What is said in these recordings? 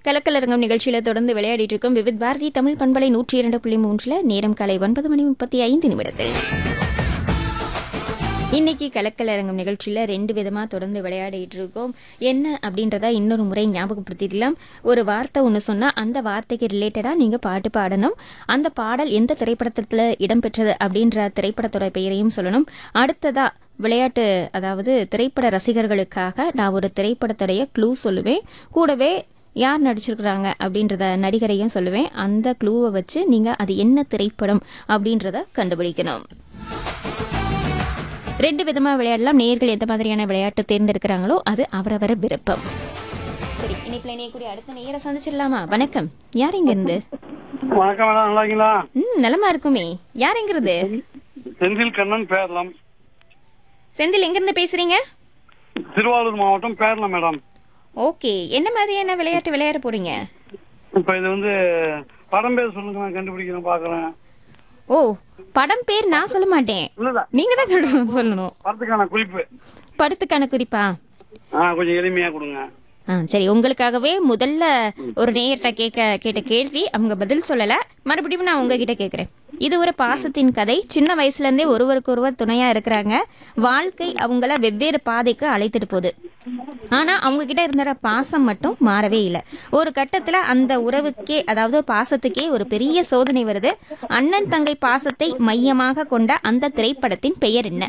கலக்கலரங்கம் நிகழ்ச்சியில தொடர்ந்து விளையாடிட்டு இருக்கோம் விவித் பாரதி தமிழ் பண்பலை நூற்றி இரண்டு புள்ளி மூன்றுல நேரம் காலை ஒன்பது மணி முப்பத்தி ஐந்து நிமிடத்தில் இன்னைக்கு கலக்கலரங்கம் நிகழ்ச்சியில ரெண்டு விதமா தொடர்ந்து விளையாடிட்டு இருக்கோம் என்ன அப்படின்றத இன்னொரு முறை ஞாபகப்படுத்திடலாம் ஒரு வார்த்தை ஒன்று சொன்னா அந்த வார்த்தைக்கு ரிலேட்டடா நீங்க பாட்டு பாடணும் அந்த பாடல் எந்த திரைப்படத்துல இடம்பெற்றது அப்படின்ற திரைப்படத்தோட பெயரையும் சொல்லணும் அடுத்ததா விளையாட்டு அதாவது திரைப்பட ரசிகர்களுக்காக நான் ஒரு திரைப்படத்துடைய க்ளூ சொல்லுவேன் கூடவே யார் நடிச்சிருக்கிறாங்க அப்படின்றத நடிகரையும் சொல்லுவேன் அந்த க்ளூவை வச்சு நீங்க அது என்ன திரைப்படம் அப்படின்றத கண்டுபிடிக்கணும் ரெண்டு விதமா விளையாடலாம் நேர்கள் எந்த மாதிரியான விளையாட்டு தேர்ந்தெடுக்கிறாங்களோ அது அவரவர விருப்பம் சரி இன்னைக்கு இணையக்கூடிய அடுத்த நேர சந்திச்சிடலாமா வணக்கம் யார் இங்க இருந்து வணக்கம் மேடம் நல்லா இருக்கீங்களா ம் நலமா இருக்குமே யார் எங்க இருந்து செந்தில் கண்ணன் பேரலாம் செந்தில் எங்க இருந்து பேசுறீங்க திருவாரூர் மாவட்டம் பேரலாம் மேடம் ஓகே என்ன மாதிரியான விளையாட்டு விளையாட போறீங்க இப்ப இது வந்து படம் பேர் சொல்லுங்க நான் கண்டுபிடிக்கிறேன் பாக்குறேன் ஓ படம் பேர் நான் சொல்ல மாட்டேன் இல்ல இல்ல நீங்க தான் கண்டு- சொல்லணும் படத்துக்கான குறிப்பு படத்துக்கான குறிப்பா ஆ கொஞ்சம் எளிமையா கொடுங்க ஆ சரி உங்களுக்காகவே முதல்ல ஒரு நேயர்கிட்ட கேட்க கேட்ட கேள்வி அவங்க பதில் சொல்லல மறுபடியும் நான் உங்ககிட்ட கேட்கறேன் இது ஒரு பாசத்தின் கதை சின்ன வயசுல இருந்தே ஒருவருக்கு ஒருவர் துணையா இருக்கிறாங்க வாழ்க்கை அவங்கள வெவ்வேறு பாதைக்கு அழைத்துட்டு போகுது ஆனா அவங்க கிட்ட இருந்த பாசம் மட்டும் மாறவே இல்லை ஒரு கட்டத்துல அந்த உறவுக்கே அதாவது பாசத்துக்கே ஒரு பெரிய சோதனை வருது அண்ணன் தங்கை பாசத்தை மையமாக கொண்ட அந்த திரைப்படத்தின் பெயர் என்ன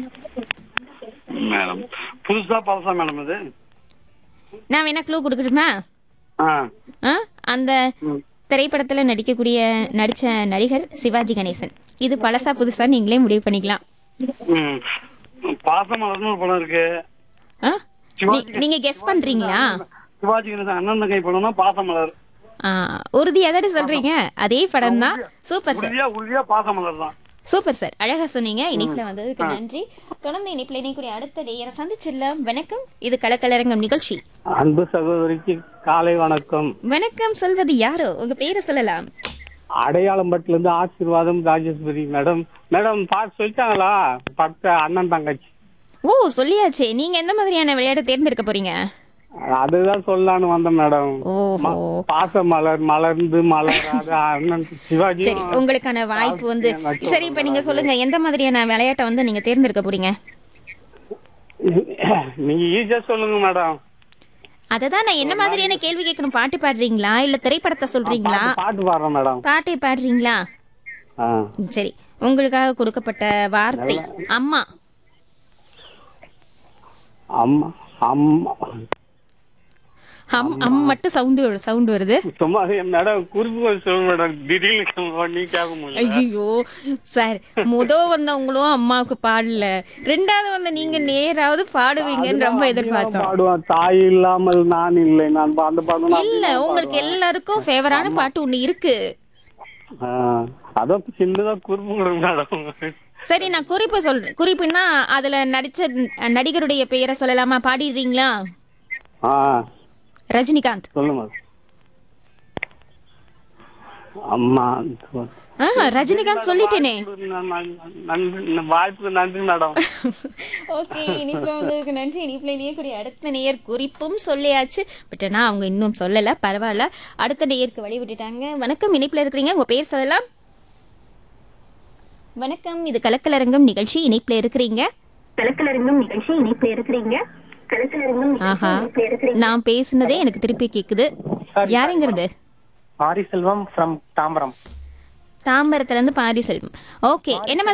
மேடம் புதுசா பழசா மேடம் இது நான் வேணா க்ளூ கொடுக்கட்டுமா ஆ ஆ? அந்த திரைப்படத்துல நடிக்கக்கூடிய நடிச்ச நடிகர் சிவாஜி கணேசன் இது பழசா புதுசா நீங்களே முடிவு பண்ணிக்கலாம் ம் பாசம் மலர்னு ஒரு படம் இருக்கு ஆ? நீ- நீங்க கெஸ் பண்றீங்களா சிவாஜி கணேசன் அண்ணன் தங்கை படம்னா பாசம் மலர் ஆ, உறுதியா தானே சொல்றீங்க அதே படம் தான் சூப்பர் சார் உறுதியா உறுதியா பாசம் மலர் தான் சூப்பர் சார் அழகா சொன்னீங்க இனிப்புல வந்ததுக்கு நன்றி தொடர்ந்து இனிப்புல இணைக்கூடிய அடுத்த நேயரை சந்திச்சிடலாம் வணக்கம் இது கலக்கலரங்கம் நிகழ்ச்சி அன்பு சகோதரிக்கு காலை வணக்கம் வணக்கம் சொல்வது யாரோ உங்க பேரை சொல்லலாம் அடையாளம்பட்டுல இருந்து ஆசீர்வாதம் ராஜேஸ்வரி மேடம் மேடம் பார்த்து சொல்லிட்டாங்களா படத்தை அண்ணன் தங்கச்சி ஓ சொல்லியாச்சே நீங்க எந்த மாதிரியான விளையாட்டு தேர்ந்தெடுக்க போறீங்க அதுதான் சொல்லலான்னு வந்தேன் மேடம் ஓஹோ பாச மலர் மலர்ந்து மலராது அண்ணன் சிவாஜி சரி உங்களுக்கான வாய்ப்பு வந்து சரி இப்ப நீங்க சொல்லுங்க எந்த மாதிரியான விளையாட்டை வந்து நீங்க தேர்ந்தெடுக்க போறீங்க நீங்க ஈஸியா சொல்லுங்க மேடம் அததான் நான் என்ன மாதிரியான கேள்வி கேட்கணும் பாட்டு பாடுறீங்களா இல்ல திரைப்படத்தை சொல்றீங்களா பாட்டு- பாட்டு பாடுறேன் மேடம் பாட்டை பாடுறீங்களா ஆ. சரி உங்களுக்காக கொடுக்கப்பட்ட வார்த்தை அம்மா அம்மா அம்மா அம் அம் மட்டும் சவுண்டு சவுண்ட் வருது சும்மா மேடம் குறிப்பு கொஞ்சம் சொல்லுங்க மேடம் திடீர்னு நீ கேட்க முடியல ஐயோ சார் முத வந்தவங்களும் அம்மாவுக்கு பாடல ரெண்டாவது வந்த நீங்க நேராவது பாடுவீங்கன்னு ரொம்ப எதிர்பார்த்தோம் பாடுவான் தாய் இல்லாமல் நான் இல்லை நான் அந்த பாடம் நான் இல்ல உங்களுக்கு எல்லாருக்கும் ஃபேவரான பாட்டு ஒண்ணு இருக்கு ஆ, அதான் சின்னதா குறும்பு கொடுங்க மேடம் சரி நான் குறிப்பு சொல்றேன் குறிப்புன்னா அதுல நடிச்ச ந- நடிகருடைய பெயரை சொல்லலாமா பாடிடுறீங்களா ஆ ரஜினிகாந்த் சொல்லுங்க அம்மா ஆ ரஜினிகாந்த் சொல்லிட்டேனே நன்றி வாய்ப்புக்கு நன்றி மேடம் ஓகே இனிப்புல வந்ததுக்கு நன்றி இனிப்புல இணையக்கூடிய அடுத்த நேயர் குறிப்பும் சொல்லியாச்சு பட் ஆனா அவங்க இன்னும் சொல்லல பரவாயில்ல அடுத்த நேயருக்கு வழி விட்டுட்டாங்க வணக்கம் இனிப்புல இருக்கிறீங்க உங்க பேர் சொல்லலாம் வணக்கம் இது கலக்கலரங்கம் நிகழ்ச்சி இனிப்புல இருக்கிறீங்க கலக்கலரங்கம் நிகழ்ச்சி இணைப்புல இருக்கிறீங்க கலக்கலரங்கம் ஆஹா நான் பேசுனதே எனக்கு திருப்பி கேக்குது யாருங்கிறது ஆரி செல்வம் ஃப்ரம் தாம்பரம் தாம்பரத்துல இருந்து பாரி செல்வம் ஓகே என்ன